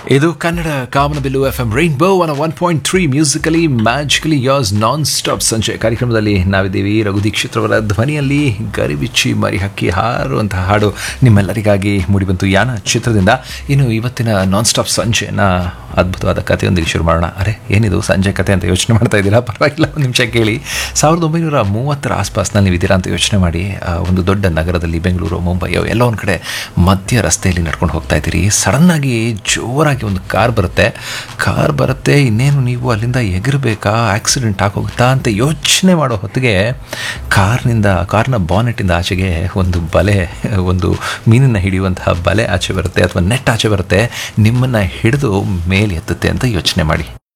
ಇದು Kannada Kamanabillu F M rainbow one one point three musically magically yes nonstop ಸಂಜೆ ಕಾರ್ಯಕ್ರಮದಲ್ಲಿ ನಾವಿದ್ದೀವಿ ರಘು ದೀಕ್ಷಿತ್ರವರ ಧ್ವನಿಯಲ್ಲಿ ಗರಿಬಿಚ್ಚಿ ಮರಿ ಹಕ್ಕಿ ಹಾರುವಂತಹ ಹಾಡು ನಿಮ್ಮೆಲ್ಲರಿಗಾಗಿ ಮೂಡಿಬಂತು ಯಾನ ಚಿತ್ರದಿಂದ ಇನ್ನು ಇವತ್ತಿನ ನಾನ್ ಸ್ಟಾಪ್ ಸಂಜೆನ ಅದ್ಭುತವಾದ ಕಥೆಯೊಂದಿಗೆ ಶುರು ಮಾಡೋಣ ಅರೆ ಏನಿದು ಸಂಜೆ ಕತೆ ಅಂತ ಯೋಚನೆ ಮಾಡ್ತಾ ಇದ್ದೀರಾ ಪರವಾಗಿಲ್ಲ ಒಂದು ನಿಮಿಷ ಕೇಳಿ ಸಾವಿರದ ಒಂಬೈನೂರ ಮೂವತ್ತರ ಆಸ್ಪಾಸ್ನಲ್ಲಿ ನೀವಿದ್ದೀರಾ ಅಂತ ಯೋಚನೆ ಮಾಡಿ ಆ, ಒಂದು ದೊಡ್ಡ ನಗರದಲ್ಲಿ ಬೆಂಗಳೂರು ಮುಂಬೈಯೋ ಎಲ್ಲೋ ಒಂದು ಕಡೆ ಮಧ್ಯ ರಸ್ತೆಯಲ್ಲಿ ನಡ್ಕೊಂಡು ಹೋಗ್ತಾ ಇದ್ದೀರಿ ಸಡನ್ನಾಗಿ ಜೋರಾಗಿ ಒಂದು ಕಾರ್ ಬರುತ್ತೆ ಕಾರ್ ಬರುತ್ತೆ ಇನ್ನೇನು ನೀವು ಅಲ್ಲಿಂದ ಎಗರಬೇಕಾ ಆಕ್ಸಿಡೆಂಟ್ ಆಗೋಗುತ್ತಾ ಅಂತ ಯೋಚನೆ ಮಾಡೋ ಹೊತ್ತಿಗೆ ಕಾರ್ನಿಂದ ಕಾರ್ನ ಬಾನೆಟ್ಟಿಂದ ಆಚೆಗೆ ಒಂದು ಬಲೆ ಒಂದು ಮೀನನ್ನು ಹಿಡಿಯುವಂತಹ ಬಲೆ ಆಚೆ ಬರುತ್ತೆ ಅಥವಾ ನೆಟ್ ಆಚೆ ಬರುತ್ತೆ ನಿಮ್ಮನ್ನು ಹಿಡಿದು ಮೇಲೆ ಎತ್ತುತ್ತೆ ಅಂತ ಯೋಚನೆ ಮಾಡಿ